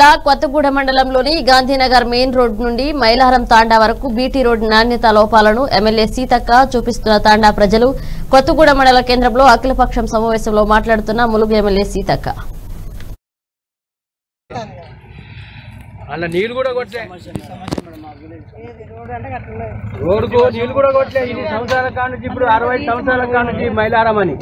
జిల్లా కొత్తగూడ మండలంలోని Gandhinagar main road నుండి మైలారం తాండా వరకు బీటీ రోడ్ నాణ్యత లోపాలను ఎమ్మెల్యే సీతక్క చూపిస్తున్న తాండా ప్రజలు కొత్తగూడ మండల కేంద్రంలో అఖిలపక్షం సమావేశంలో మాట్లాడుతున్న ములుగు ఎమ్మెల్యే సీతక్క అలా నీళ్ళు కూడా కొట్లే రోడ్డుకు నీళ్ళు కూడా కొట్లే ఇది సంవత్సరాల కాడ నుంచి ఇప్పుడు అరవై సంవత్సరాల కాడ నుంచి మైలారం అని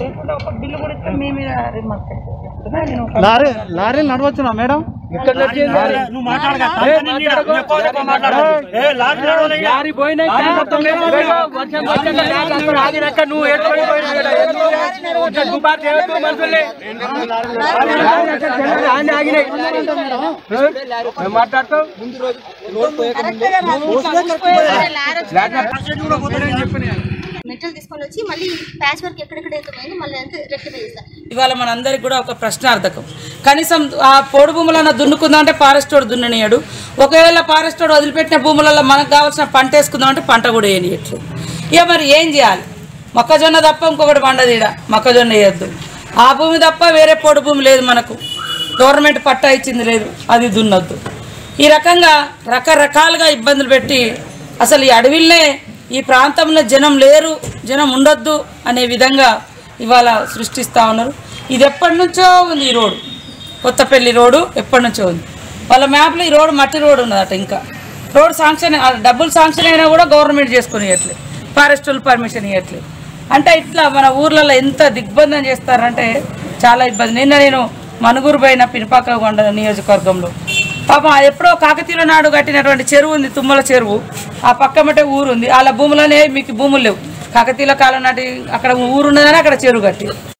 లారీ లారీలు నడవచ్చునా మేడం ఇక్కడ వచ్చింది ఏ, మాట్లాడకు. లారీ పోయినాయి వర్షం వచ్చాక లారీ అక్కడ ఆగినాక నువ్వు ఎట్టుకొని పోయినావు కదా. ఎందుకు? ఇక్కడ దుబారు చేయొద్దు మనుషుల్ని. లారీ అక్కడ చెల్లెలు ఆడ ఆగినాయి. ఏం మాట్లాడతావు మెటీరియల్ తీసుకొని వచ్చి మళ్ళీ ప్యాచ్ వర్క్ ఎక్కడెక్కడ అయితే పోయిందో మళ్ళీ అంతా రెక్టిఫై చేస్తారు ఇవాళ మనందరికి కూడా ఒక ప్రశ్నార్థకం కనీసం ఆ పోడు భూములన్న దున్నుకుందాం అంటే ఫారెస్ట్ వాడు దున్ననియడు ఒకవేళ ఫారెస్ట్ వాడు వదిలిపెట్టిన భూములలో మనకు కావాల్సిన పంట వేసుకుందాం అంటే పంట కూడా వేయనియట్లేదు ఇక మరి ఏం చేయాలి మొక్కజొన్న తప్ప ఇంకొకటి పండదు ఈడ మొక్కజొన్న వేయద్దు ఆ భూమి తప్ప వేరే పోడు భూమి లేదు మనకు గవర్నమెంట్ పట్టా ఇచ్చింది లేదు అది దున్నొద్దు ఈ రకంగా రకరకాలుగా ఇబ్బందులు పెట్టి అసలు ఈ అడవిల్లే ఈ ప్రాంతంలో జనం లేరు జనం ఉండొద్దు అనే విధంగా ఇవాళ సృష్టిస్తూ ఉన్నారు ఇది ఎప్పటి నుంచో ఉంది ఈ రోడ్డు కొత్తపల్లి రోడ్డు ఎప్పటి నుంచో ఉంది వాళ్ళ మ్యాప్లో ఈ రోడ్డు మట్టి రోడ్డు ఉన్నదట ఇంకా రోడ్ శాంక్షన్ ఆ డబ్బులు శాంక్షన్ అయినా కూడా గవర్నమెంట్ చేసుకుని ఇవ్వట్లేదు ఫారెస్ట్ వాళ్ళు పర్మిషన్ ఇవ్వట్లేదు అంటే ఇట్లా మన ఊర్లలో ఎంత దిగ్బంధం చేస్తారంటే చాలా ఇబ్బంది నిన్న నేను మనుగురు పైన పినపాక కొండ నియోజకవర్గంలో పాపం అది ఎప్పుడో కాకతీయుల నాడు కట్టినటువంటి చెరువు ఉంది తుమ్మల చెరువు ఆ పక్క మటే ఊరు ఉంది వాళ్ళ భూములనే మీకు భూములు లేవు కాకతీయుల కాలం నాటి అక్కడ ఊరు ఉన్నదని అక్కడ చెరువు కట్టి